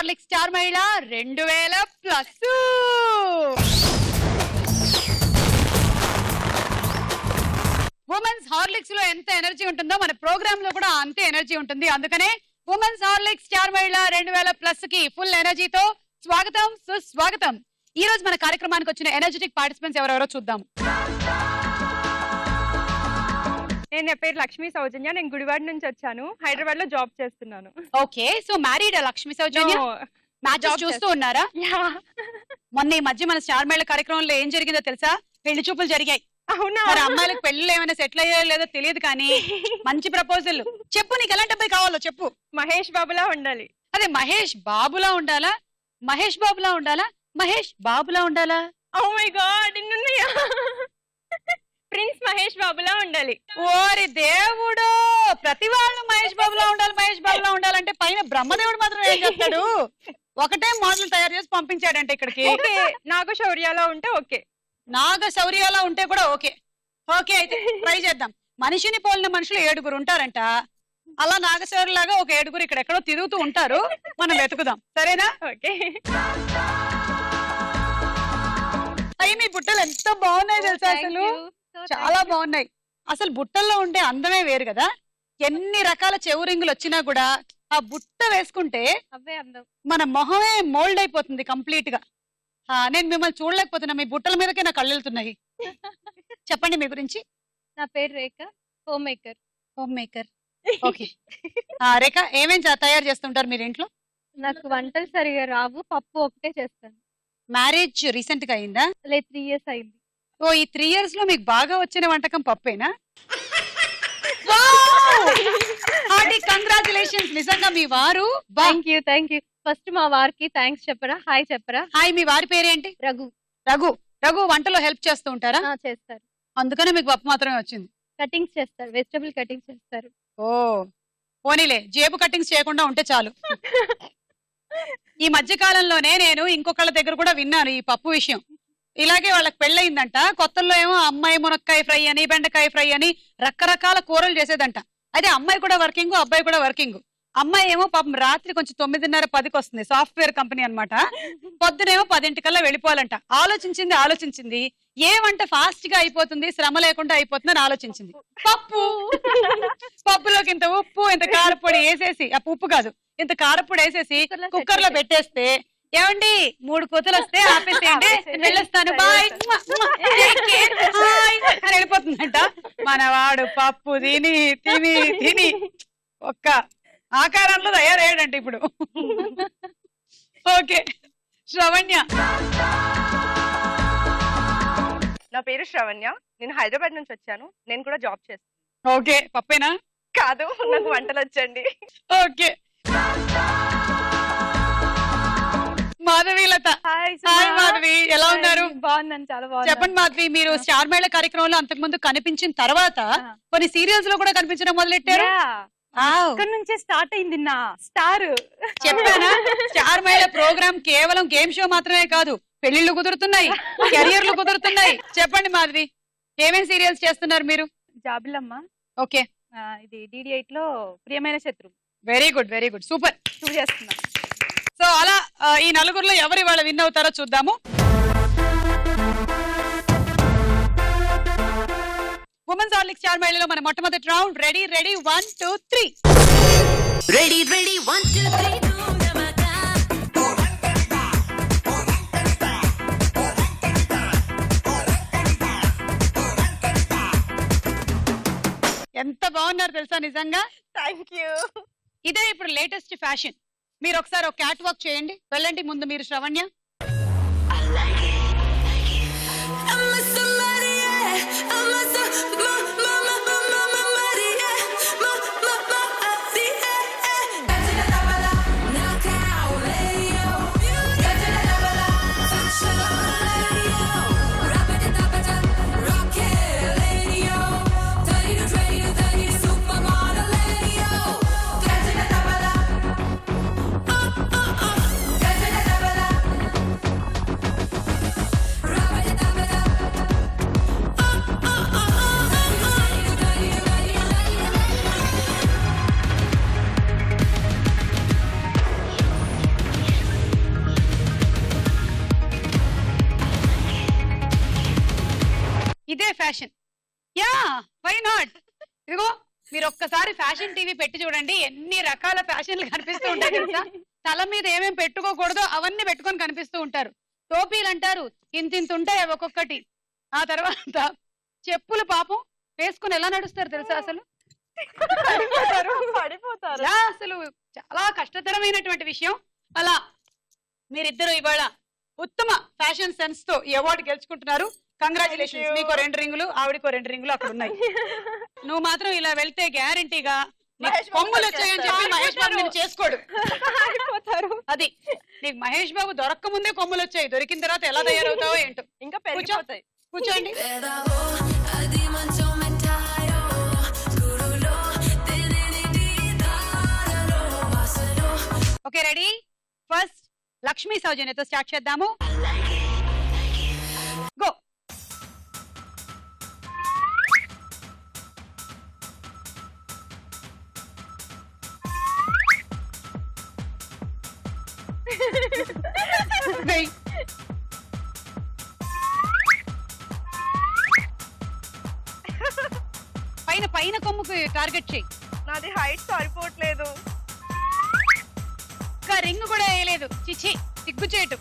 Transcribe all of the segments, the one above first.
Hurlock star మహిళ రెండు వేల ప్లస్ ఉమెన్స్ హార్లిక్స్ లో ఎంత ఎనర్జీ ఉంటుందో మన ప్రోగ్రామ్ లో కూడా అంతే ఎనర్జీ ఉంటుంది అందుకనే ఉమెన్స్ హార్లిక్స్ స్టార్ మహిళ రెండు వేల ప్లస్ కి ఫుల్ ఎనర్జీతో స్వాగతం సుస్వాగతం ఈ రోజు మన కార్యక్రమానికి వచ్చిన ఎనర్జెటిక్ పార్టిసిపెంట్స్ ఎవరెవరో చూద్దాం నేను నా పేరు లక్ష్మీ సౌజన్య నేను గుడివాడ నుంచి వచ్చాను హైదరాబాద్ లో జాబ్ చేస్తున్నాను okay so married Lakshmi Soujanya No. Matches Job చూస్తూ ఉన్నారా Yeah. మొన్న ఈ మధ్య మన స్టార్ మేళ కార్యక్రమంలో ఏం జరిగిందో తెలుసా పెళ్లి చూపులు జరిగాయి అవునా మరి అమ్మాయిలకు పెళ్లి ఏమైనా సెటిల్ అయ్యాయో లేదో తెలియదు కానీ మంచి ప్రపోజల్ చెప్పు నీకు ఎలాంటి అబ్బాయి కావాలో చెప్పు మహేష్ బాబులా ఉండాలి అదే మహేష్ బాబులా ఉండాలా మహేష్ బాబులా ఉండాలా మహేష్ బాబులా ఉండాలా ఓ మై గాడ్ ఇన్నున్నాయా ప్రిన్స్ మహేష్ బాబులా ఉండాలి ఓరి దేవుడు ప్రతి వాళ్ళు మహేష్ బాబులా ఉండాలి మహేష్ బాబులా ఉండాలంటే పైన బ్రహ్మదేవుడు మాత్రం ఏం చేస్తాడు ఒకటే మోడల్ తయారు చేసి పంపించాడంటే ఇక్కడికి ఓకే నాగ శౌర్యాలో ఉంటే ఓకే నాగ శౌర్యాలా ఉంటే కూడా ఓకే ఓకే అయితే ట్రై చేద్దాం మనిషిని పోలిన మనుషులు ఏడుగురు ఉంటారంట అలా నాగశౌర్యలాగా ఒక ఏడుగురు ఇక్కడ ఎక్కడో తిరుగుతూ ఉంటారు మనం వెతుకుదాం సరేనా ఓకే అయ్యి మీ బుట్టలు ఎంత బాగున్నాయి తెలుసా అసలు చాలా బాగున్నాయి అసలు బుట్టల్లో ఉండే అందమే వేరు కదా ఎన్ని రకాల చెవురింగులు వచ్చినా కూడా ఆ బుట్ట వేసుకుంటే అవే అందం మన మొహమే మోల్డ్ అయిపోతుంది కంప్లీట్ గా ఆ, నేను మిమ్మల్ని చూడలేకపోతున్నా మీ బుట్టల మీదకే నా కళ్ళు వెళ్తున్నాయి చెప్పండి మీ గురించి నా పేరు Rekha home maker home maker okay Rekha ఏమేం చా- తయారు చేస్తుంటారు మీరు ఇంట్లో నాకు వంటలు సరిగా రావు పప్పు ఒకటే చేస్తాను మ్యారేజ్ రీసెంట్ గా అయిందా లేదు త్రీ ఇయర్స్ అయింది ఓ ఈ త్రీ ఇయర్స్ లో మీకు బాగా వచ్చిన వంటకం పప్పేనా కంగ్రాచులేషన్స్ నిజంగా మీ వారు thank you thank you first మా వారికి థ్యాంక్స్ చెప్పరా హాయ్ చెప్పరా హాయ్ మీ వారి పేరేంటి రఘు రఘు రఘు వంటలో హెల్ప్ చేస్తూ ఉంటారా ఆ, చేస్తారు అందుకనే మీకు పప్పు మాత్రమే వచ్చింది కటింగ్స్ చేస్తారు వెజిటబుల్ కటింగ్స్ చేస్తారు ఓ పోనీలే జేబు కటింగ్స్ చేయకుండా ఉంటే చాలు ఈ మధ్య కాలంలోనే నేను ఇంకొకళ్ళ దగ్గర కూడా విన్నాను ఈ పప్పు విషయం ఇలాగే వాళ్ళకి పెళ్ళయిందంట కొత్తల్లో ఏమో అమ్మాయి మునక్కాయ ఫ్రై అని బెండకాయ ఫ్రై అని రకరకాల కూరలు చేసేదంట అదే అమ్మాయి కూడా వర్కింగ్ అబ్బాయి కూడా వర్కింగ్ అమ్మాయి ఏమో పాపం రాత్రి కొంచెం తొమ్మిదిన్నర పదికి వస్తుంది సాఫ్ట్వేర్ కంపెనీ అన్నమాట పొద్దునేమో పదింటికల్లా వెళ్ళిపోవాలంట ఆలోచించింది ఆలోచించింది ఏ వంట ఫాస్ట్ గా అయిపోతుంది శ్రమ లేకుండా అయిపోతుందని ఆలోచించింది పప్పు పప్పులోకి ఇంత ఉప్పు ఇంత కారపొడి వేసేసి ఆ ఉప్పు కాదు ఇంత కారపొడి వేసేసి కుక్కర్లో set కుక్కర్ లో చేసేసి. పెట్టేస్తే ఏమండి మూడు కూతురు వస్తే ఆపేసేయండి ఆపేసేయండి. నేను వెళ్ళొస్తాను బాయ్ అని వెళ్ళిపోతుందంట మనవాడు పప్పు తిని తిని తిని ఒక్క ఆకారంలో తయారయ్యాడంట ఇప్పుడు ఓకే శ్రవణ్య నా పేరు శ్రవణ్య నేను హైదరాబాద్ నుంచి వచ్చాను నేను కూడా జాబ్ చేస్తాను ఓకే పప్పేనా కాదు నాకు వంటలు వచ్చండి okay Madhavilatha hi hi Madhavi ఎలా ఉన్నారు బాగున్నాను చాలా బాగున్నాను చెప్పండి మాధవి మీరు స్టార్ మేళ కార్యక్రమంలో అంతకు ముందు కనిపించిన తర్వాత ఆ. కొన్ని సీరియల్స్ లో కూడా కనిపించడం మొదలెట్టారు ఆవ్. ఇక్కడ నుంచే స్టార్ట్ అయింది నా స్టార్ చెప్పానా స్టార్ మేళ ప్రోగ్రామ్ కేవలం గేమ్ షో మాత్రమే కాదు పెళ్లిళ్ళు కుదురుతున్నాయి కెరియర్లు కుదురుతున్నాయి చెప్పండి మాధవి ఏమేం సీరియల్స్ చేస్తున్నారు మీరు జాబిలమ్మ ఓకే ఆ, ఇది డిడి ఎయిట్ లో ప్రియమైన శత్రు very good very good super too చేస్తున్నా సో అలా ఆ, ఈ నలుగురులో ఎవరు ఇవాళ విన్ అవుతారో చూద్దాము ఉమెన్స్ హార్లిక్ స్టార్ మహిళలో మన మొట్టమొదటి round ready ready one two three Ready, ready, one, two, three, boom, namaka. ఎంత బాగున్నారు తెలుసా నిజంగా థ్యాంక్ యూ ఇదే ఇప్పుడు లేటెస్ట్ ఫ్యాషన్ మీరు ఒకసారి ఒక క్యాట్ వాక్ చేయండి వెళ్ళండి ముందు మీరు Shravanya I'm a somebody, yeah. I'm a so, ma, ma, ma, ma, ma, ma, ma, yeah. Ma, ma, ma, ma, yeah. Dancing at the bala, knockout, radio. Dancing at the bala, fashion, radio. Rap it, tap it, rock it, radio. Dirty to ready to dirty, supermodel, radio. Dancing at the bala, oh, oh, oh. Dancing at the bala. Fashion yeah why not ఇదిగో మీరు ఒక్కసారి fashion TV పెట్టి చూడండి ఎన్ని రకాల ఫ్యాషన్లు కనిపిస్తూ ఉంటాయి తెలుసా తల మీద ఏమేం పెట్టుకోకూడదో అవన్నీ పెట్టుకొని కనిపిస్తూ ఉంటారు టోపీలు అంటారు ఇంత ఇంత ఉంటాయి అవి ఒక్కొక్కటి ఆ తర్వాత చెప్పులు పాపం వేసుకుని ఎలా నడుస్తారు తెలుసా అసలు పడిపోతారు పడిపోతారు యా, అసలు చాలా కష్టతరమైనటువంటి విషయం అలా మీరిద్దరు ఇవాళ ఉత్తమ ఫ్యాషన్ సెన్స్ తో ఈ అవార్డు గెలుచుకుంటున్నారు కంగ్రాచులేషన్స్ you. మీకు రెండు రింగులు ఆవిడకో రెండు రింగులు అక్కడ ఉన్నాయి నువ్వు మాత్రం ఇలా వెళ్తే గ్యారంటీగా మహేష్ బాబు కొమ్ములు వచ్చాయని చెప్పి చేస్తారు. మహేష్ బాబు నేను చేసుకోడు పడిపోతారు అది నీకు మహేష్ బాబు దొరక్క ముందే కొమ్ములు వచ్చాయి దొరికిన తర్వాత ఎలా తయారవుతావో ఏంటో ఇంకా పెరిగిపోతాయి కూర్చోండి Pedavo, adiman mentayo. Gurulo, teneni di daralo, basalo. Okay ready first Lakshmi సౌజన్యతో స్టార్ట్ చేద్దాము గో వెయ్. పైన పైన కొమ్ముకి టార్గెట్ చేయి నాది హైట్ సరిపోవట్లేదు ఇంకా రింగ్ కూడా వేయలేదు చిచి సిగ్గు చేటు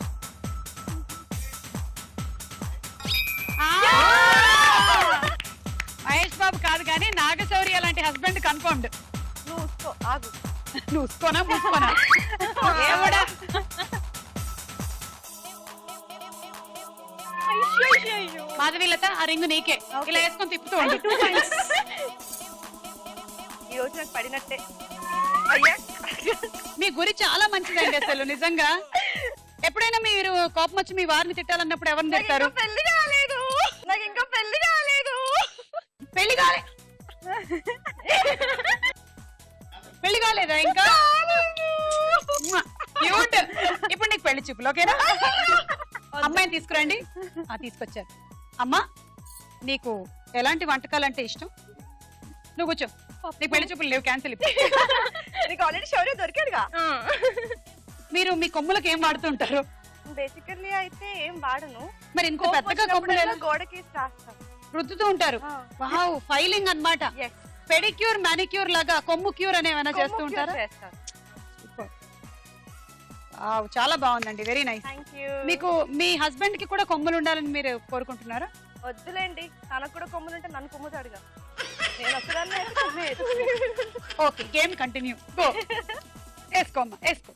మహేష్ బాబు కాదు కానీ నాగశౌర్య లాంటి హస్బెండ్ కన్ఫర్మ్డ్ నువ్వు ఉసుకో, ఆగు నువ్వు ఉసుకోనా మూసుకోనా ఏమడా మాధవీలత ఆ రింగ్ నీకే ఇలా వేసుకొని తిప్పుతూ ఉండు ఈ రోజు నాకు పడినట్టే అయ్యా మీ గురి చాలా మంచిదండి అసలు నిజంగా ఎప్పుడైనా మీరు కోపం వచ్చి మీ వారిని తిట్టాలన్నప్పుడు ఎవరిని నాకు తిడతారు ఇంకా పెళ్లి కాలేదు నాకు ఇంకా పెళ్లి కాలేదు పెళ్లి కాలే పెళ్లి కాలేదా ఇంకా క్యూట్ ఇప్పుడు నీకు పెళ్లి చూపులు ఓకేనా అమ్మాయిని తీసుకురండి ఆ తీసుకొచ్చారు అమ్మా నీకు ఎలాంటి వంటకాలు అంటే ఇష్టం నువ్వు కూర్చో నీకు పెళ్లి చూపులు లేవు క్యాన్సిల్ నీకు ఆల్రెడీ శౌర్య దొరికాడుగా మీరు మీ కొమ్ములకు ఏం వాడుతుంటారు బేసికల్లీ అయితే ఏం వాడను మరి ఇంకో కోపం పెద్దగా కొమ్ములు వచ్చినప్పుడల్లా ఎలా గోడకి రాస్తాను రుద్దుతూ ఉంటారు వావ్ ఫైలింగ్ అన్నమాట Yes. పెడిక్యూర్ మానిక్యూర్ లాగా కొమ్ము క్యూర్ అని ఏమైనా చేస్తూ కొమ్ము ఉంటారా cure చేస్తాను వావ్, చాలా బాగుందండి వెరీ నైస్ థ్యాంక్ యూ మీకు మీ హస్బెండ్ కి కూడా కొమ్ములు ఉండాలని మీరు కోరుకుంటున్నారా వద్దులేండి తనకు కూడా కొమ్ములు ఉంటే నన్ను కొమ్ముతాడుగా నేను ఒక్కదాన్ని అయితే కొమ్మేయదు. ఓకే గేమ్ కంటిన్యూ గో వేసుకోమ్మా వేసుకో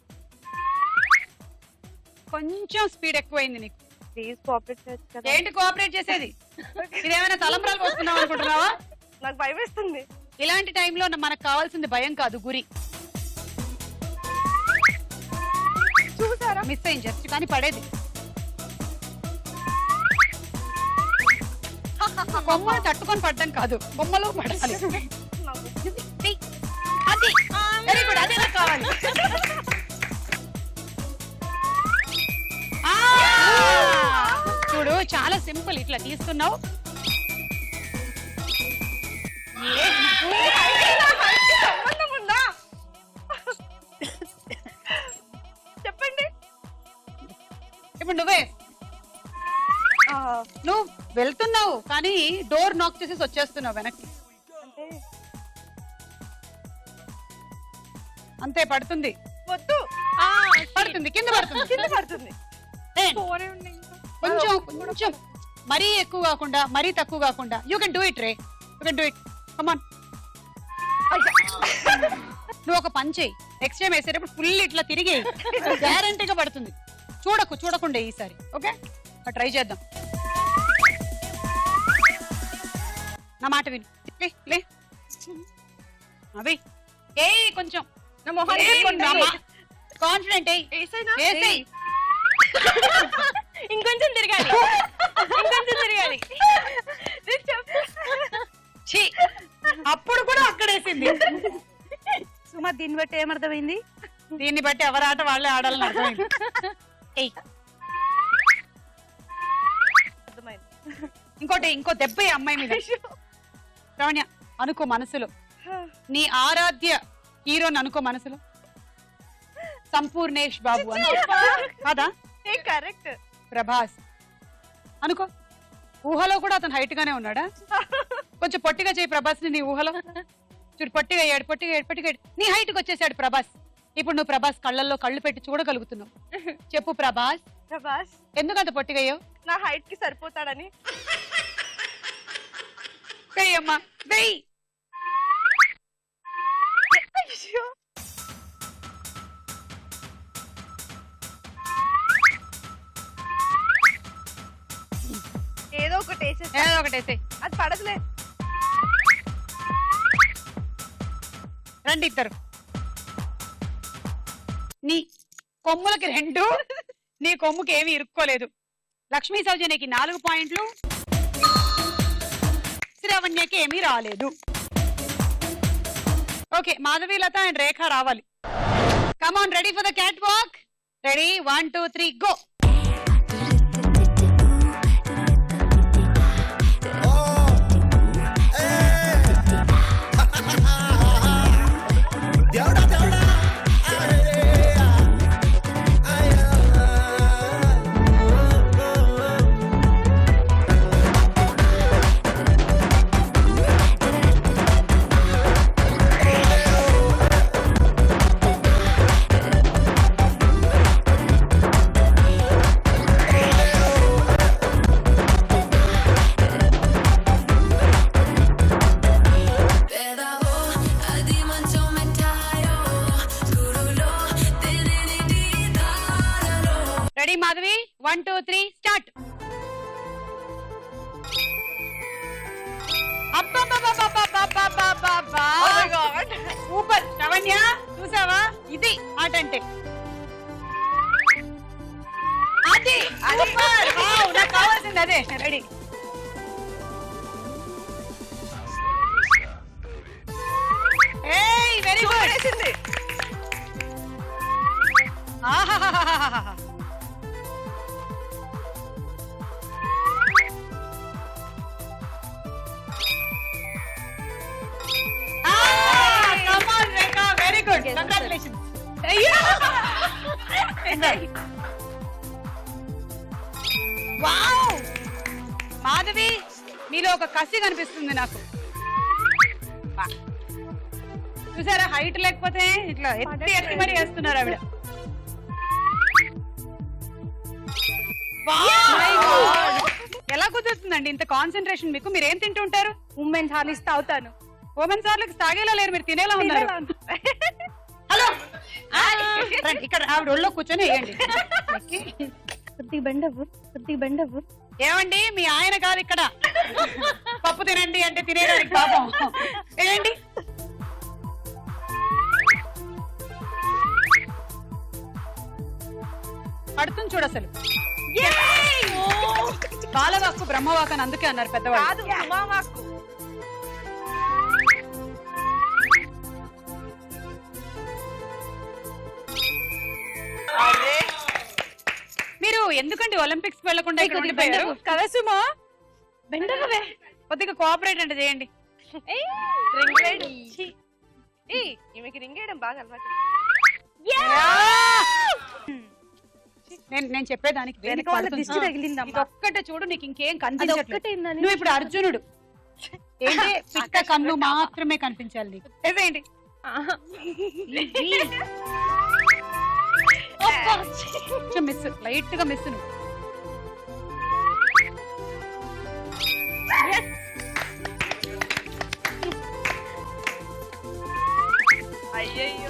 కొంచెం స్పీడ్ ఎక్కువైంది నీకు ప్లీజ్ కోఆపరేట్ చేయొచ్చు కదా ఏంటి కోఆపరేట్ చేసేది ఇదేమైనా తలంబరాలు వస్తున్నావు అనుకుంటున్నావా నాకు భయం వేస్తుంది ఇలాంటి టైంలో మనకు కావాల్సింది భయం కాదు గురి చూసారా మిస్ అయింది జస్ట్ కానీ పడేది బొమ్మలు తట్టుకొని పడ్డం కాదు బొమ్మలు పడాలి నాకు చెయ్. అది వెరీ గుడ్ అదే నాకు కావాలి ఆ! చూడు చాలా సింపుల్ ఇట్లా తీస్తున్నావు ఏ, సంబంధం ఉందా చెప్పండి ఇప్పుడు నువ్వే నువ్వు వెళ్తున్నావు కానీ డోర్ నాక్ చేసేసి వచ్చేస్తున్నావు వెనక్కి అంటే అంతే పడుతుంది వద్దు పడుతుంది కింద పడుతుంది కింద పడుతుంది ఏ, ఫోనే ఉంది ఇంకా కొంచెం కొంచెం మరీ ఎక్కువ కాకుండా మరీ తక్కువ కాకుండా యూ కెన్ డూ ఇట్ రే you can do it come on నువ్వు ఒక పని చేయి నెక్స్ట్ టైం వేసేటప్పుడు ఫుల్ ఇట్లా తిరిగి గ్యారంటీగా పడుతుంది చూడకు చూడకుండా ఈసారి ఓకే ట్రై చేద్దాం నా మాట విను లే లే అవి ఏ కొంచెం నా మొహాన్ని కాన్ఫిడెంట్ ఏ వేసేనా వేసేయ్ ఇంకొంచెం తిరగాలి ఇంకొంచెం తిరగాలి నేను చెప్పు. ఛీ! అప్పుడు కూడా అక్కడేసింది సుమా దీన్ని బట్టి ఏమర్థమైంది దీన్ని బట్టి ఎవరి ఆట వాళ్ళే ఆడాలని అర్థమైంది ఏయ్ అర్థమైంది ఇంకోటి ఇంకో దెబ్బ ఈ అమ్మాయి మీద రమణ్య అనుకో మనసులో నీ ఆరాధ్య హీరోని అనుకో మనసులో సంపూర్ణేష్ బాబు అనుకో కాదా ఏ కరెక్ట్ ప్రభాస్ అనుకో ఊహలో కూడా అతను హైట్ గానే ఉన్నాడా కొంచెం పొట్టిగా చేయి ప్రభాస్ ని నీ ఊహలో చూడు పొట్టిగా అయ్యాడు పొట్టిగా అయ్యాడు పొట్టిగా అయ్యాడు. నీ హైట్ కి వచ్చేసాడు ప్రభాస్ ఇప్పుడు నువ్వు ప్రభాస్ కళ్ళల్లో కళ్ళు పెట్టి చూడగలుగుతున్నావు చెప్పు ప్రభాస్ ప్రభాస్ ఎందుకు అంత పొట్టిగా అయ్యావు నా హైట్ కి సరిపోతాడని వెయ్యమ్మా వెయ్యి అయ్యో. ఏదో ఒకటి వేసేస్తా ఏదో ఒకటి వేసేయ్. అది పడదులే రండి ఇద్దరు నీ కొమ్ములకి రెండు నీ కొమ్ముకి ఏమీ ఇరుక్కోలేదు లక్ష్మీ సౌజన్యకి నాలుగు పాయింట్లు శ్రవణ్యకి ఏమీ రాలేదు ఓకే మాధవీలత అండ్ రేఖ రావాలి come on ready for the cat walk ready one two three go దేవుడా దేవుడా Pedago, adi mancho mein thayo, gurulo, dilini di daralo. Ready Madhavi one two three start Oh my God. Super Shravanya చూసావా ఇది ఆట అంటే అది super wow, నాకు కావాల్సింది అదే రెడీ ఏయ్ వెరీ గుడ్ వేసింది ఆహాహాహాహాహా. Ah, come on, Rekha, very good. Congratulations. Wow! Madhavi మీలో ఒక కసి కనిపిస్తుంది నాకు వా. చూసారా హైట్ లేకపోతే ఇట్లా ఎత్తి ఎత్తి మరి వేస్తున్నారు ఆవిడ Wow! ఎలా కుదురుతుందండి ఇంత కాన్సన్ట్రేషన్ మీకు మీరు ఏం తింటూ ఉంటారు ఉమెన్ హార్లిస్ తాగుతాను ఓమెన్ సార్లకి తాగేలా లేరు మీరు తినేలా ఉన్నారు హలో రండి, ఇక్కడ ఆవిడ ఒళ్ళో కూర్చొని వేయండి ఎక్కి. కొద్దిగా బెండవు కొద్దిగా బెండవు ఏమండి మీ ఆయన కాదు ఇక్కడ పప్పు తినండి అంటే తినేదానికి పాపం వేయండి పడుతుంది చూడు అసలు బాలవాక్కు బ్రహ్మవాక్ అని అందుకే అన్నారు పెద్దవాళ్ళు కాదు ఉమావాకు అరే మీరు ఎందుకండి ఒలింపిక్స్ వెళ్లకుండా ఇక్కడ కొద్దిగా ఉండిపోయారు బెండవు కదా సుమా బెండవే కొద్దిగా కోఆపరేట్ అంటే చేయండి రింగ్ వేయడం ఛీ. ఏయ్, ఈమెకి రింగ్ వేయడం బాగా అలవాటు నేను నేను చెప్పేదానికి వేదిక వెనక వాళ్ళ పడుతుంది. దిష్టి తగిలిందమ్మా. ఇది ఒక్కటే చూడు నీకు ఇంకేం అది కనిపించట్లేదు ఒక్కటేందని నువ్వు ఇప్పుడు అర్జునుడు ఏంటి పిక్క కన్ను మాత్రమే కనిపించాలి నీకు వేసేయండి కొంచెం మిస్ లైట్ గా మిస్ నువ్వు అయ్యయ్యో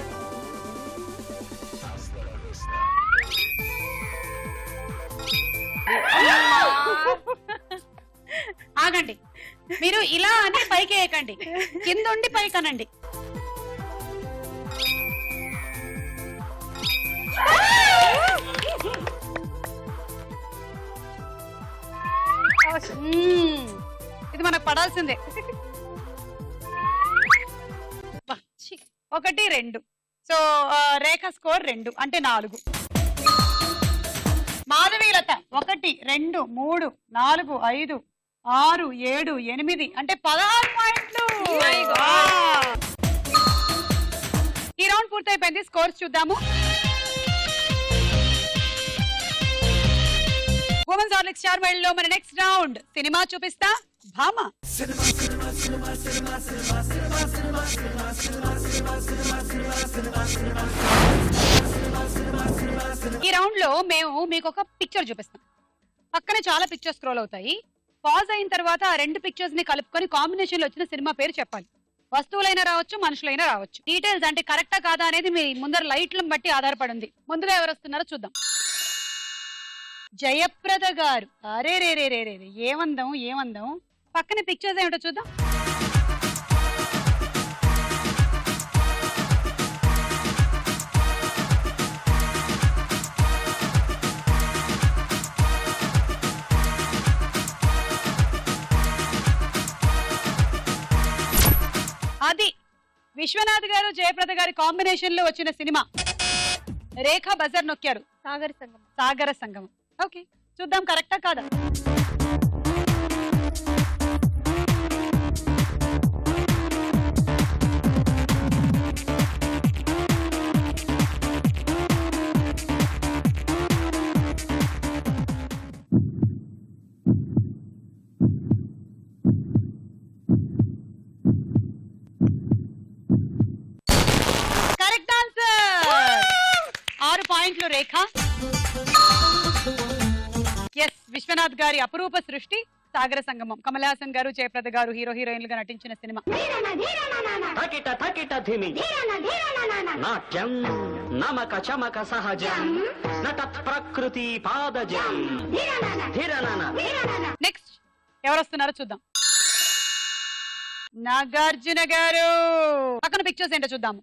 ఆగండి మీరు ఇలా అని పైకి వేయకండి కింద ఉండి పైకి అనండి మ్మ్. ఇది మనకు పడాల్సిందే బా, ఛీ. ఒకటి రెండు సో ఆ, రేఖ స్కోర్ రెండు అంటే నాలుగు మాధవీలత ఒకటి రెండు మూడు నాలుగు ఐదు ఆరు ఏడు ఎనిమిది అంటే పదహారు పాయింట్లు వావ్. ఈ రౌండ్ పూర్తయిపోయింది స్కోర్స్ చూద్దాము ఉమెన్స్ హార్లిక్స్ స్టార్ లో మన నెక్స్ట్ రౌండ్ సినిమా చూపిస్తా భామ ఈ రౌండ్ లో మేము మీకు ఒక పిక్చర్ చూపిస్తాం పక్కనే చాలా పిక్చర్స్ స్క్రోల్ అవుతాయి పాజ్ అయిన తర్వాత ఆ రెండు పిక్చర్స్ ని కలుపుకొని కాంబినేషన్ లో వచ్చిన సినిమా పేరు చెప్పాలి వస్తువులైనా రావచ్చు మనుషులైనా రావచ్చు డీటెయిల్స్ అంటే కరెక్టా కాదా అనేది మీ ముందర లైట్లను బట్టి ఆధారపడి ఉంది ముందుగా ఎవరు వస్తున్నారో చూద్దాం జయప్రద గారు అరే రే రే రే రే రే. ఏమందాం ఏమందాం పక్కన పిక్చర్స్ ఏమిటో చూద్దాం అది విశ్వనాథ్ గారు జయప్రద గారి కాంబినేషన్ లో వచ్చిన సినిమా రేఖా బజర్ నొక్కారు సాగర్ సంగమం సాగర సంగమం ఓకే చూద్దాం కరెక్టా కాదా కరెక్ట్ ఆన్సర్ ఆరు పాయింట్లు రేఖ ఎస్ విశ్వనాథ్ గారి అపురూప సృష్టి సాగర సంగమం కమల్ హాసన్ గారు జయప్రద గారు హీరో హీరోయిన్లుగా నటించిన సినిమా తకిట తకిట ధిమి నాట్యం నమక చమక సహజం నట ప్రకృతి పాదజం ధిరనన నెక్స్ట్ ఎవరు వస్తున్నారో చూద్దాం నాగార్జున గారు పక్కన పిక్చర్స్ ఏంటో చూద్దాం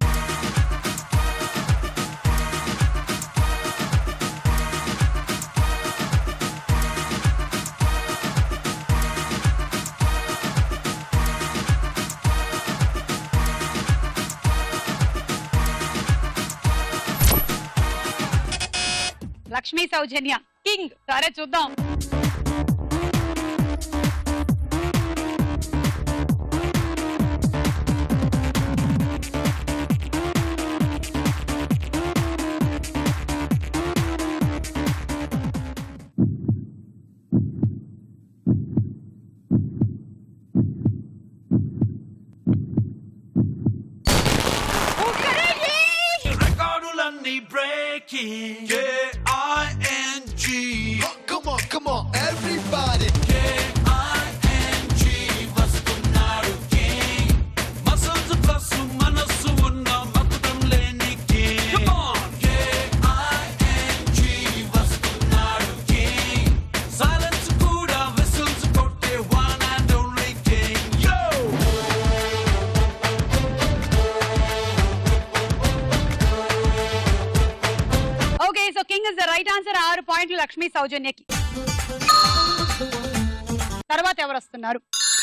లక్ష్మీ సౌజన్య కింగ్ సరే చూద్దాం రికార్డులన్నీ breaking K-I-N-G Come on, come on, everybody. K-I-N-G వస్తున్నాడు king మసల్స్ ప్లస్ మనస్సు ఉన్న మకుటం లేని king Come on K-I-N-G వస్తున్నాడు king సైలెన్స్ కూడా whistles కొట్టే one and only king Yo! Okay so king is the right answer ఆరు పాయింట్లు లక్ష్మీ సౌజన్యకి తర్వాత ఎవరు వస్తున్నారు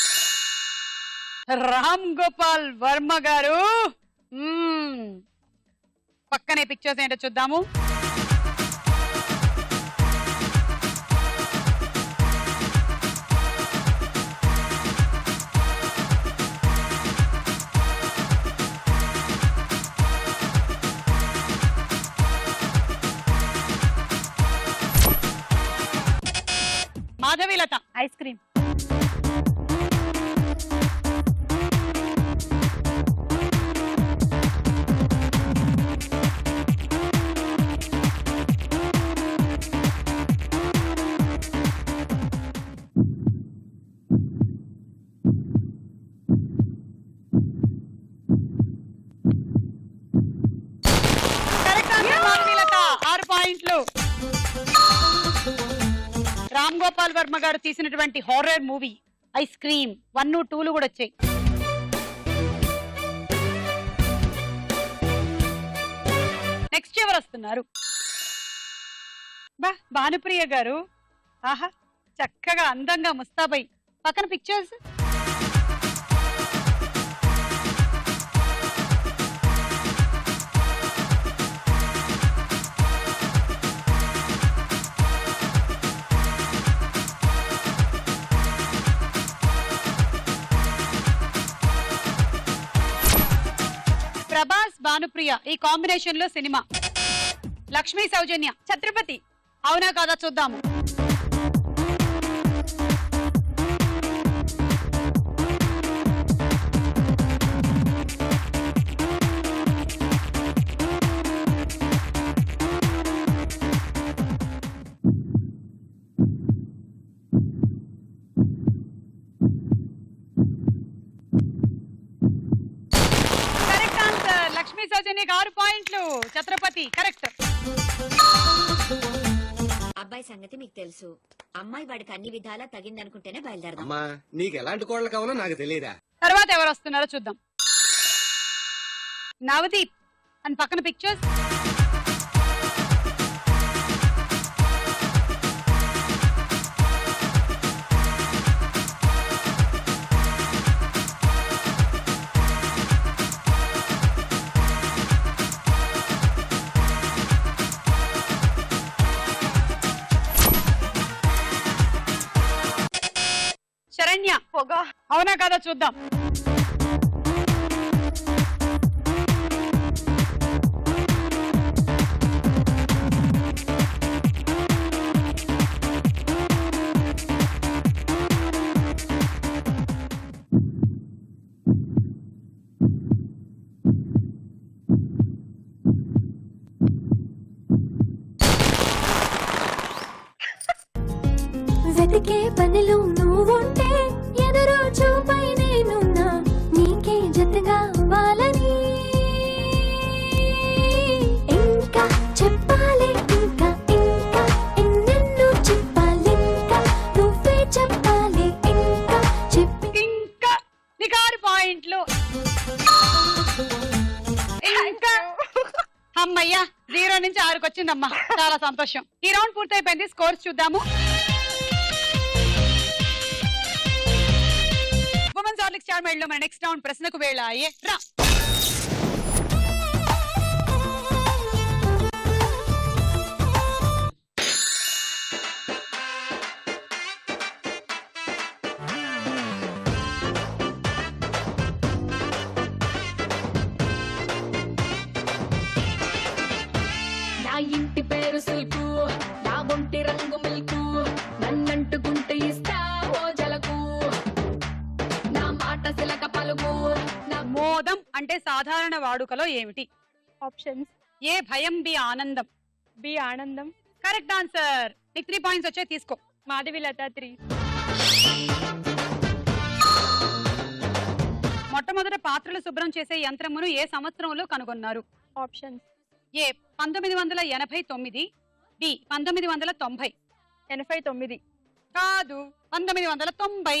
రామ్ గోపాల్ వర్మ గారు మ్మ్. పక్కనే పిక్చర్స్ ఏంటో చూద్దాము Madhavilatha ice cream correct answer Madhavilatha ఆరు పాయింట్లు రామ్ గోపాల్ వర్మ గారు తీసినటువంటి horror movie ice cream one టూలు కూడా వచ్చాయి నెక్స్ట్ ఎవరు వస్తున్నారు బా భానుప్రియ గారు ఆహా చక్కగా అందంగా ముస్తాబై పక్కన పిక్చర్స్ ప్రభాస్ భానుప్రియ ఈ కాంబినేషన్ లో సినిమా లక్ష్మీ సౌజన్య ఛత్రపతి అవునా కాదా చూద్దాము లక్ష్మీ సౌజన్యకి ఆరు పాయింట్లు ఛత్రపతి కరెక్ట్ అబ్బాయి సంగతి మీకు తెలుసు అమ్మాయి వాడికి అన్ని విధాలా తగిందనుకుంటేనే బయలుదేరదాం అమ్మా నీకు ఎలాంటి కోడలు కావాలో నాకు తెలియదా తర్వాత ఎవరు వస్తున్నారో చూద్దాం నవదీప్ అని పక్కన పిక్చర్స్ శరణ్య పొగ అవునా కదా చూద్దాం వెతికే పనిలో నువ్వుంటే ఎదురు చూపై నేనున్నా నీకే జతగా అవ్వాలని ఇంకా చెప్పాలి ఇంకా ఇంకా ఎన్నెన్నో చెప్పాలి ఇంకా నువ్వే చెప్పాలి ఇంకా చెప్పి ఇంకా నీకు ఆరు పాయింట్లు ఇంకా అమ్మయ్యా జీరో నుంచి ఆరుకు వచ్చిందమ్మా చాలా సంతోషం ఈ రౌండ్ పూర్తయిపోయింది స్కోర్స్ చూద్దాము ఉమెన్స్ హార్లిక్స్ స్టార్ మెడలో మన నెక్స్ట్ రౌండ్ ప్రశ్నకు వేళ అయ్యే రా నా ఇంటి పేరు సిల్కు నా ఒంటి రంగు మిల్కు నన్నంటుకుంటే ఇస్తా ఓ జలకు నా మాట సిలక పలుకు నా మోదం అంటే సాధారణ వాడుకలో ఏమిటి ఆప్షన్స్ ఏ భయం B Anandam B Anandam correct answer నీకు త్రీ పాయింట్స్ వచ్చాయి తీసుకో మాధవి లత త్రీ మొట్టమొదట పాత్రలు శుభ్రం చేసే యంత్రమును ఏ సంవత్సరంలో కనుగొన్నారు ఆప్షన్స్ ఏ పంతొమ్మిది వందల ఎనభై తొమ్మిది బి పంతొమ్మిది వందల తొంభై ఎనభై తొమ్మిది కాదు పంతొమ్మిది వందల తొంభై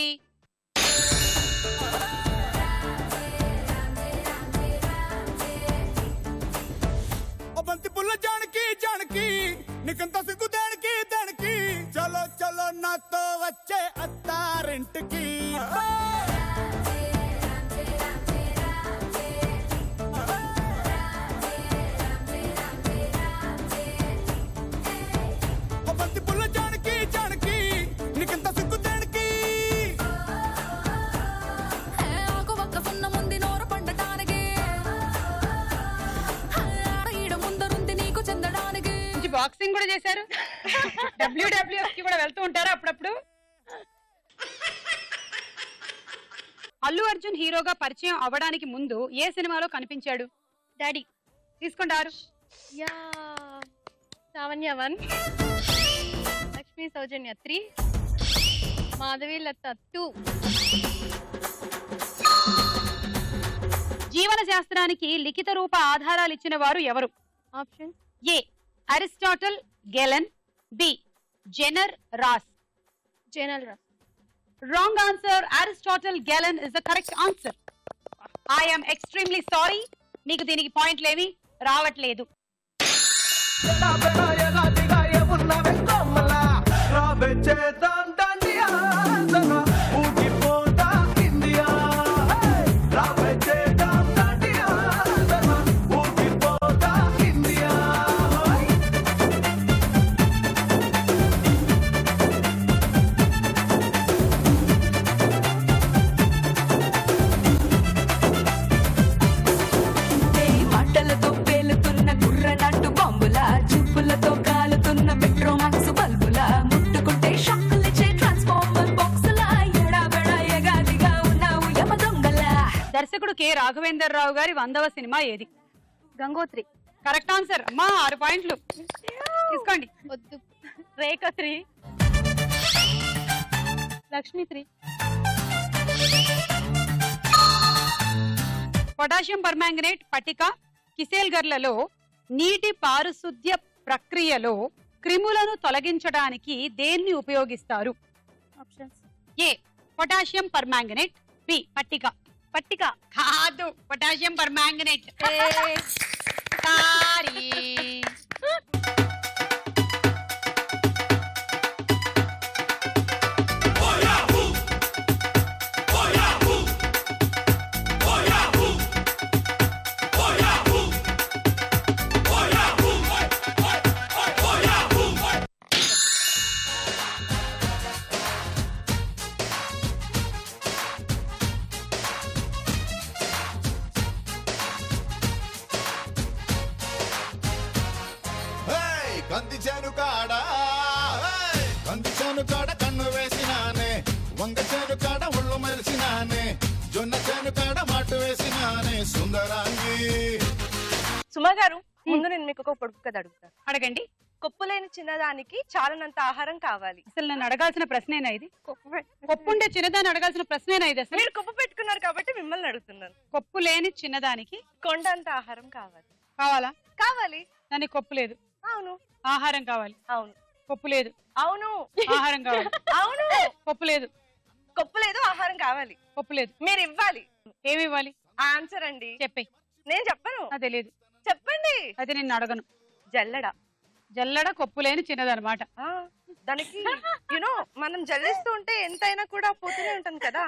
బంతి పుల్ల జానకి జానకి నీకంత సిగ్గు దానికి దానికి చలో చలో నాతో వచ్చే అత్తారింటికి ఓ బంతి పుల్ల జానకి జానకి నీకంత సిగ్గు దానికి ఆకు ఒక్క సున్న ముందు నోరు పండటానికి ఆడ ఈడ ముందరుంది నీకు చెందడానికి మంచి బాక్సింగ్ కూడా చేశారు డబ్ల్యూడబ్ల్యూఎఫ్ కి కూడా వెళ్తూ ఉంటారా అప్పుడప్పుడు అల్లు అర్జున్ హీరోగా పరిచయం అవ్వడానికి ముందు ఏ సినిమాలో కనిపించాడు డాడీ తీసుకుంటారు yeah Lavanya one Lakshmi Soujanya three Madhavi Latha two జీవన శాస్త్రానికి లిఖిత రూప ఆధారాలు ఇచ్చిన వారు ఎవరు option A Aristotle Galen B Jenner Ross జేనల్ రా wrong answer Aristotle Galen is the correct answer I'm extremely sorry మీకు దీనికి పాయింట్లేవి రావట్లేదు మాటలతో పేలుతున్న గుర్రనాటు బాంబుల చూపులతో కాలుతున్న పెట్రోమాక్స్ బల్బుల ముట్టుకుంటే షాకులిచ్చే ట్రాన్స్ఫార్మర్ బాక్సుల ఎడాబెడా ఎగాదిగా ఉన్నావు యమ దొంగల దర్శకుడు కె రాఘవేందర్ రావు గారి వందవ సినిమా ఏది గంగోత్రి కరెక్ట్ ఆన్సర్ అమ్మా ఆరు పాయింట్లు తీసుకోండి వద్దు Rekha three Lakshmi three potassium permanganate పటిక కిసేల్గర్లలో నీటి పారిశుద్ధ్య ప్రక్రియలో క్రిములను తొలగించడానికి దేన్ని ఉపయోగిస్తారు ఏ పొటాషియం పర్మాంగనేట్ బి పట్టిక పట్టిక కాదు పొటాషియం పర్మాంగనేట్ సారీ హేయ్, కంది చేను కాడ హేయ్, కంది చేను కాడ కన్ను వేసినానే వంగ చేను కాడ ఒళ్ళు మెరిసినానే జొన్న చేను కాడ మాటు వేసినానే సుందరాంగి సుమా గారు ముందు నేను మీకు ఒక పొడుపు కథ అడుగుతాను అడగండి కొప్పు లేని చిన్నదానికి చాలనంత ఆహారం కావాలి అసలు నన్ను అడగాల్సిన ప్రశ్నేనా ఇది కొప్పు ఉండే చిన్నదాన్ని అడగాల్సిన ప్రశ్నేనా ఇది అసలు మీరు కొప్పు పెట్టుకున్నారు కాబట్టి మిమ్మల్ని అడుగుతున్నాను కొప్పు లేని చిన్నదానికి కొండంత ఆహారం కావాలి కావాలా కావాలి దానికి కొప్పు లేదు అవును ఆహారం కావాలి అవును కొప్పు లేదు అవును ఆహారం కావాలి అవును కొప్పు లేదు కొప్పు లేదు ఆహారం కావాలి కొప్పు లేదు మీరు ఇవ్వాలి ఏమి ఇవ్వాలి ఆన్సర్ అండి చెప్పే నేను చెప్పను నాకు తెలియదు చెప్పండి అయితే నిన్ను అడగను జల్లడ జల్లడ కొప్పు లేని చిన్నదనమాట ఆ, దానికి యునో మనం జల్లిస్తూ ఉంటే ఎంతైనా కూడా పోతూనే ఉంటుంది కదా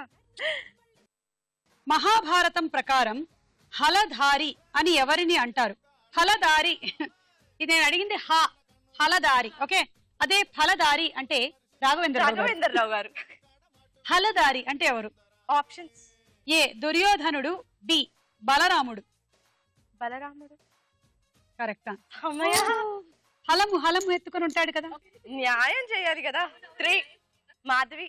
మహాభారతం ప్రకారం హలధారి అని ఎవరిని అంటారు హలధారి ఇది నేను అడిగింది హ హలధారి ఓకే అదే ఫలధారి అంటే రాఘవేంద్ర రాఘవేందర్ రావు గారు హలధారి అంటే ఎవరు ఆప్షన్స్ ఏ దుర్యోధనుడు బి బలరాముడు బలరాముడు కరెక్ట్ అమ్మయ్య హలము హలము ఎత్తుకొని ఉంటాడు కదా న్యాయం చేయాలి కదా త్రీ మాధవి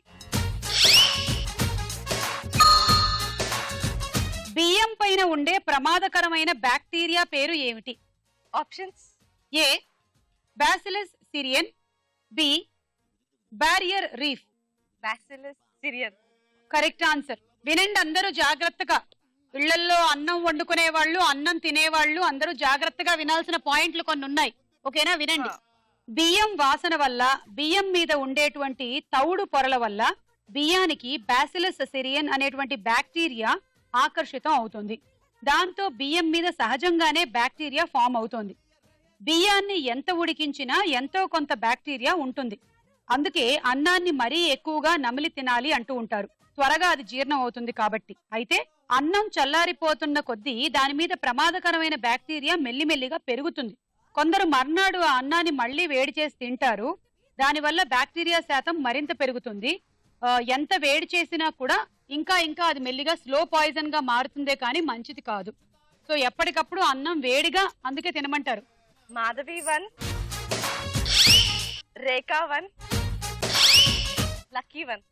బియ్యం పైన ఉండే ప్రమాదకరమైన బ్యాక్టీరియా పేరు ఏమిటి options A bacillus cereus B barrier reef bacillus cereus correct answer వినండి అందరూ జాగ్రత్తగా ఇళ్లల్లో అన్నం వండుకునే వాళ్ళు అన్నం తినేవాళ్ళు అందరూ జాగ్రత్తగా వినాల్సిన పాయింట్లు కొన్ని ఉన్నాయి ఓకేనా వినండి బియ్యం వాసన వల్ల బియ్యం మీద ఉండేటువంటి తౌడు పొరల వల్ల బియ్యానికి బ్యాసిలస్ సిరియన్ అనేటువంటి బ్యాక్టీరియా ఆకర్షితం అవుతుంది దాంతో బియ్యం మీద సహజంగానే బ్యాక్టీరియా ఫామ్ అవుతుంది బియ్యాన్ని ఎంత ఉడికించినా ఎంతో కొంత బ్యాక్టీరియా ఉంటుంది అందుకే అన్నాన్ని మరీ ఎక్కువగా నమిలి తినాలి అంటూ ఉంటారు త్వరగా అది జీర్ణం అవుతుంది కాబట్టి అయితే అన్నం చల్లారిపోతున్న కొద్దీ దాని మీద ప్రమాదకరమైన బ్యాక్టీరియా మెల్లిమెల్లిగా పెరుగుతుంది కొందరు మర్నాడు ఆ అన్నాన్ని మళ్ళీ వేడి చేసి తింటారు దానివల్ల బ్యాక్టీరియా శాతం మరింత పెరుగుతుంది ఆ, ఎంత వేడి చేసినా కూడా ఇంకా ఇంకా అది మెల్లిగా స్లో పాయిజన్ గా మారుతుందే కానీ మంచిది కాదు సో ఎప్పటికప్పుడు అన్నం వేడిగా అందుకే తినమంటారు Madhavi one Rekha one Lucky one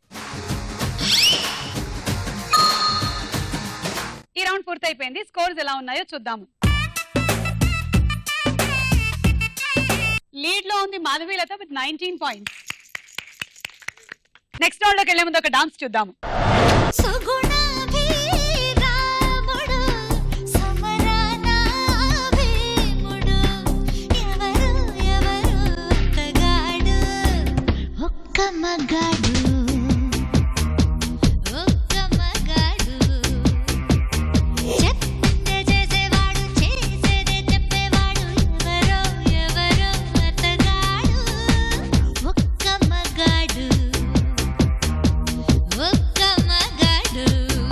ఈ రౌండ్ పూర్తయిపోయింది స్కోర్స్ ఎలా ఉన్నాయో చూద్దాము లీడ్ లో ఉంది Madhavilatha with nineteen points next round లోకి వెళ్లే ముందు ఒక డాన్స్ చూద్దాము సుగుణాభిరాముడు సమరానాభిముడు ఎవరు ఎవరు ఒక్కగాడు ఒక్క మగాడు ఒక్క మగాడు చెప్తే చేసేవాడు చేసేదే చెప్పేవాడు ఎవరో ఎవరో అతగాడు ఒక్క మగాడు ఒక్క మగాడు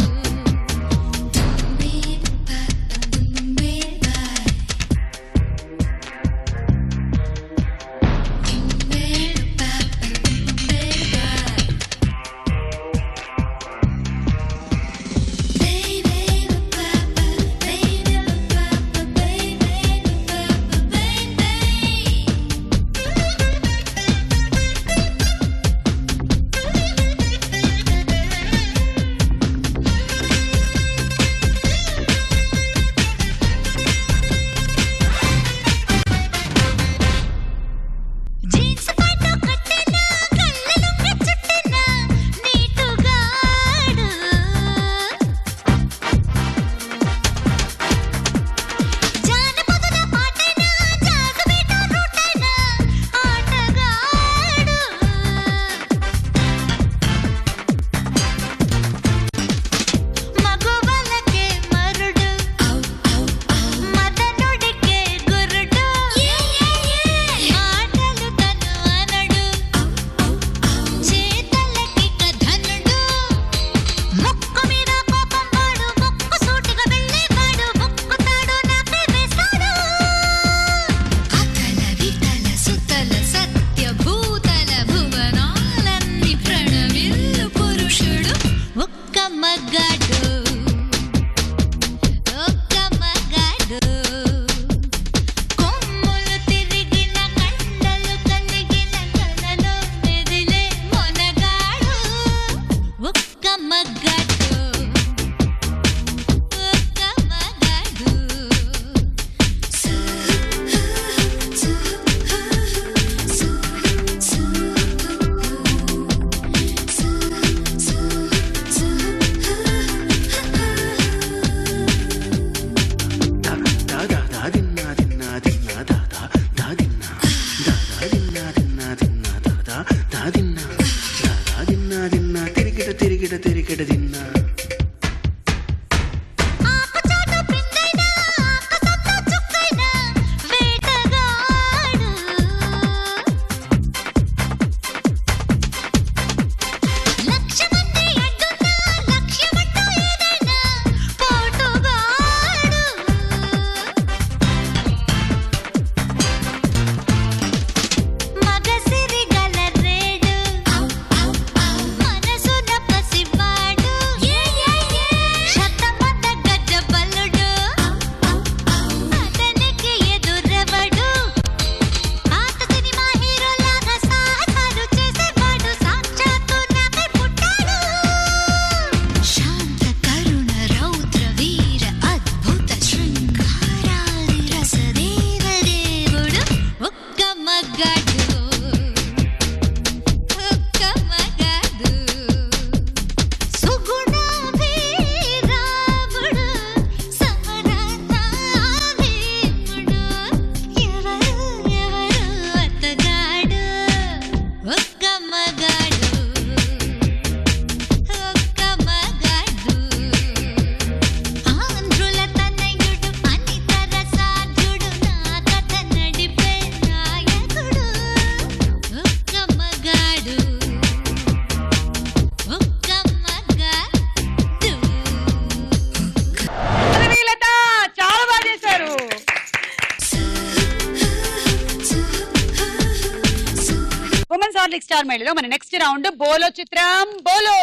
ఆర్లిక్ స్టార్ మేళలో మన నెక్స్ట్ రౌండ్ బోలో చిత్రం బోలో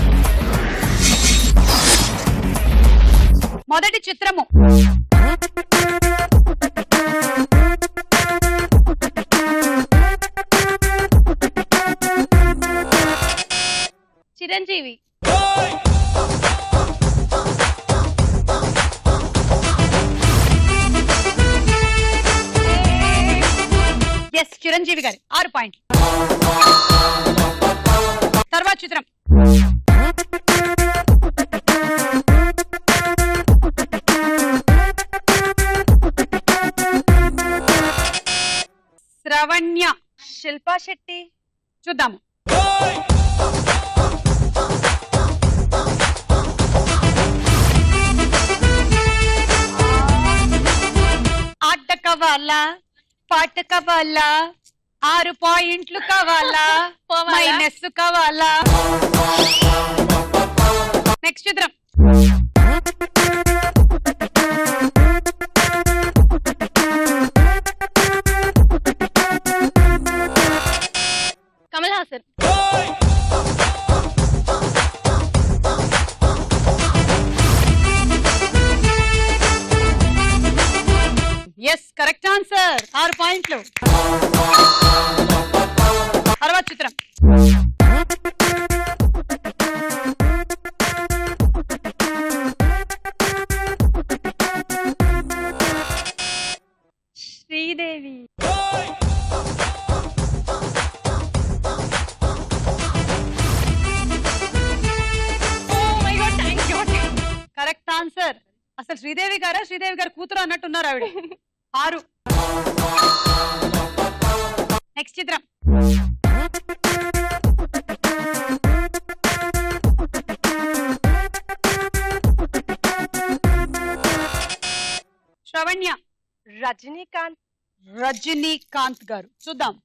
మొదటి చిత్రము చిరంజీవి ఎస్ చిరంజీవి గారు ఆరు పాయింట్ తర్వాత చిత్రం శ్రవణ్య శిల్పా శెట్టి చూద్దాము ఆట కావాలా పాట కావాలా ఆరు పాయింట్లు కావాలా మైనస్ కావాలా నెక్స్ట్ చిత్రం Kamal Haasan yes correct answer ఆరు పాయింట్లు తర్వాత చిత్రం శ్రీదేవి కరెక్ట్ ఆన్సర్ అసలు శ్రీదేవి గారా శ్రీదేవి గారు కూతురు అన్నట్టున్నారు ఆవిడ ఆరు నెక్స్ట్ చిత్రం శ్రవణ్య రజనీకాంత్ రజనీకాంత్ గారు చూద్దాం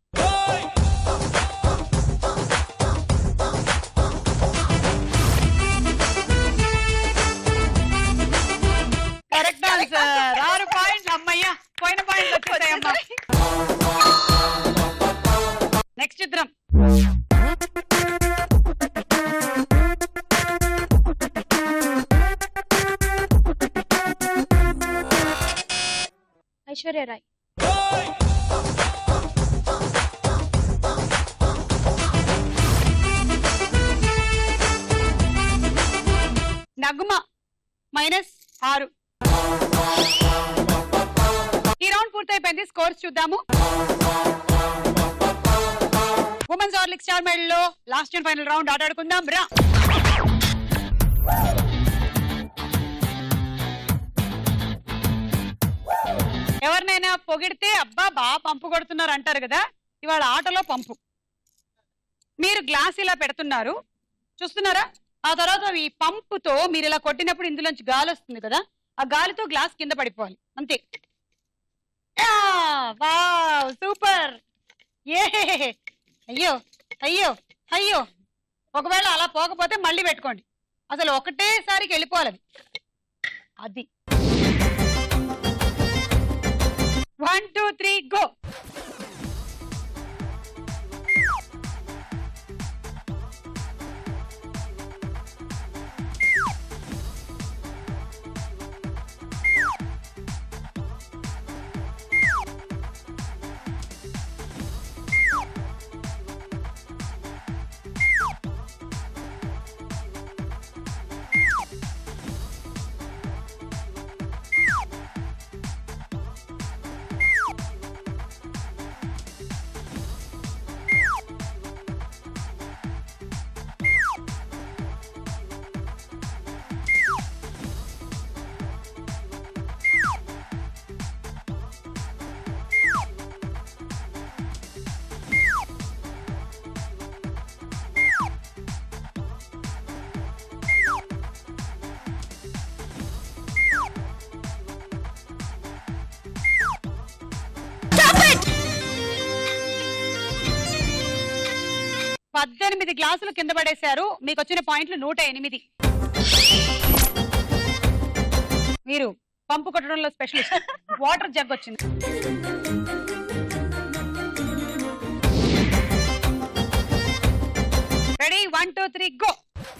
కరెక్ట్ ఆన్సర్ ఆరు పాయింట్లు అమ్మయ్యా పోయిన పాయింట్లు వచ్చేసాయమ్మా నెక్స్ట్ చిత్రం ఐశ్వర్య రాయ్ నగుమ మైనస్ ఆరు ఈ రౌండ్ పూర్తయిపోయింది స్కోర్స్ చూద్దాము ఉమెన్స్ హార్లిక్ స్టార్ మెడల్ లో లాస్ట్ అండ్ ఫైనల్ రౌండ్ ఆటాడుకుందాం రా ఎవరినైనా పొగిడితే అబ్బా బాగా పంపు కొడుతున్నారు అంటారు కదా ఇవాళ ఆటలో పంపు మీరు గ్లాస్ ఇలా పెడుతున్నారు చూస్తున్నారా ఆ తర్వాత ఈ పంపుతో మీరు ఇలా కొట్టినప్పుడు ఇందులోంచి గాలి వస్తుంది కదా ఆ గాలితో గ్లాస్ కింద పడిపోవాలి అంతే యా, వావ్ సూపర్ ఏ అయ్యో అయ్యో అయ్యో ఒకవేళ అలా పోకపోతే మళ్ళీ పెట్టుకోండి అసలు ఒకటేసారికి వెళ్ళిపోవాలి అది. అది వన్ టూ త్రీ గో పద్దెనిమిది గ్లాసులు కింద పడేశారు మీకు వచ్చిన పాయింట్లు నూట ఎనిమిది మీరు పంపు కొట్టడంలో స్పెషలిస్ట్ వాటర్ జగ్ వచ్చింది ready one two three go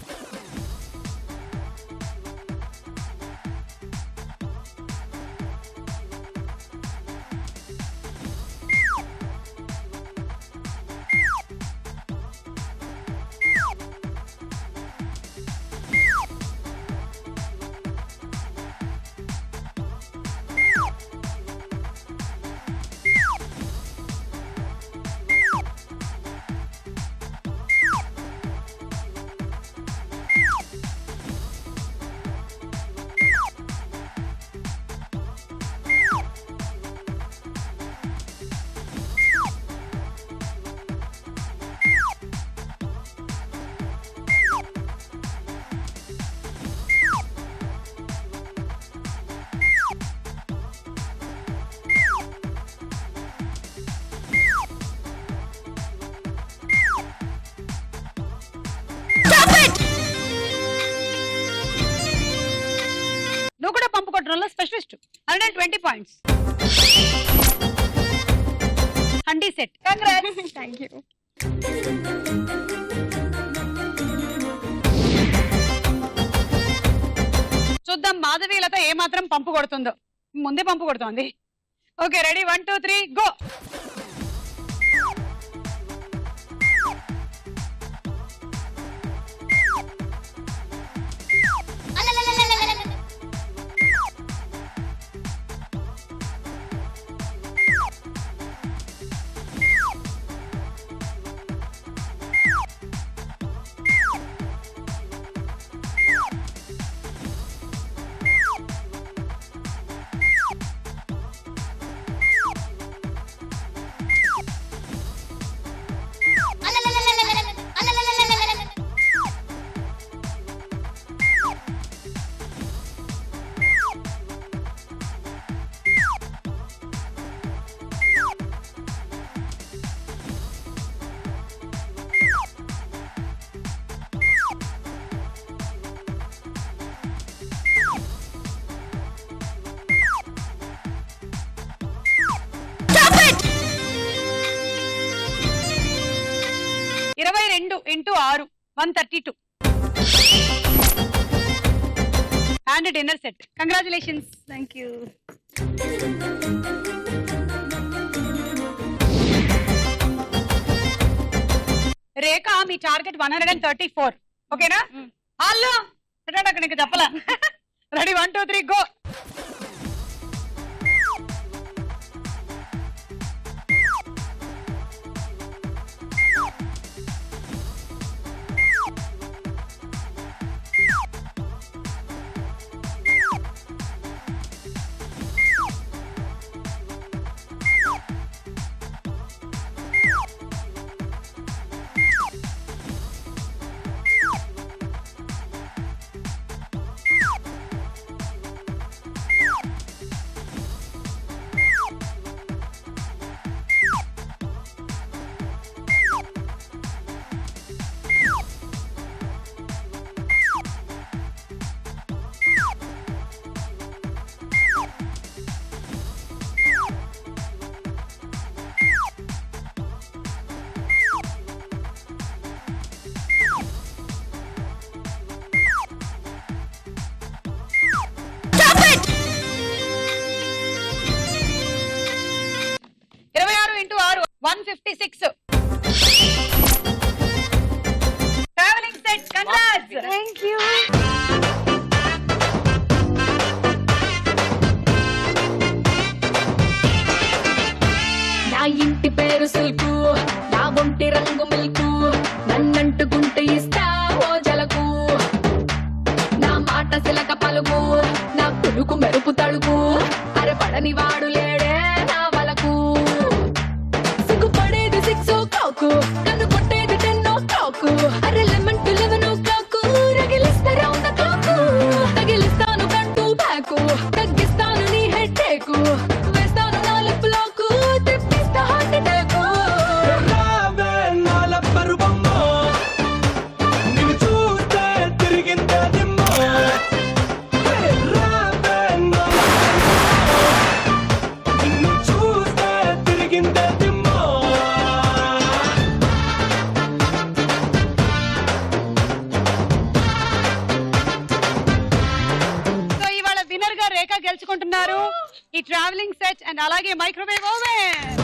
నువ్వు కూడా పంపు కొట్టడంలో specialist hundred twenty points handi set congrats thank you చూద్దాం మాధవీలత ఏ మాత్రం పంపు కొడుతుందో ముందే పంపు కొడుతోంది okay ready one two three go ఇరవై రెండు ఇంటూ ఆరు one thirty two and dinner set congratulations thank you Rekha మీ target one hundred and thirty four ఓకేనా హలో అక్కడ నీకు చెప్పలా ready one two three go ఇరవై ఆరు ఇంటూ ఆరు one fifty six travelling set congrats thank you నా ఇంటి పేరు సిల్కు నా ఒంటి రంగు మిల్కు నన్నంటుకుంటే ఇస్తా ఓ జలకు నా మాట సిలక పలుకు నా పులుకు మెరుపు తడుకు అరే పడని వాడు లేడే నా వలకు సిగ్గుపడేది సిక్స్ ఓ కాకు కన్ను కొట్టేది టెన్ ఓ కాకు అరే లెమన్ టు లెవెన్ ఓ కాకు రగిలిస్తా రౌండ్ ద క్లాక్ తగిలిస్తాను కంటూ బ్యాకు తగ్గిస్తాను నీ హెడ్ టేకు వేస్తాను నా లిప్ లాకు తిప్పిస్తా హార్ట్ అటాకు నిన్ను సూపర్ గా రేఖ గెలుచుకుంటున్నారు ఈ ట్రావెలింగ్ సెట్ అండ్ అలాగే మైక్రోవేవ్ ఓవెన్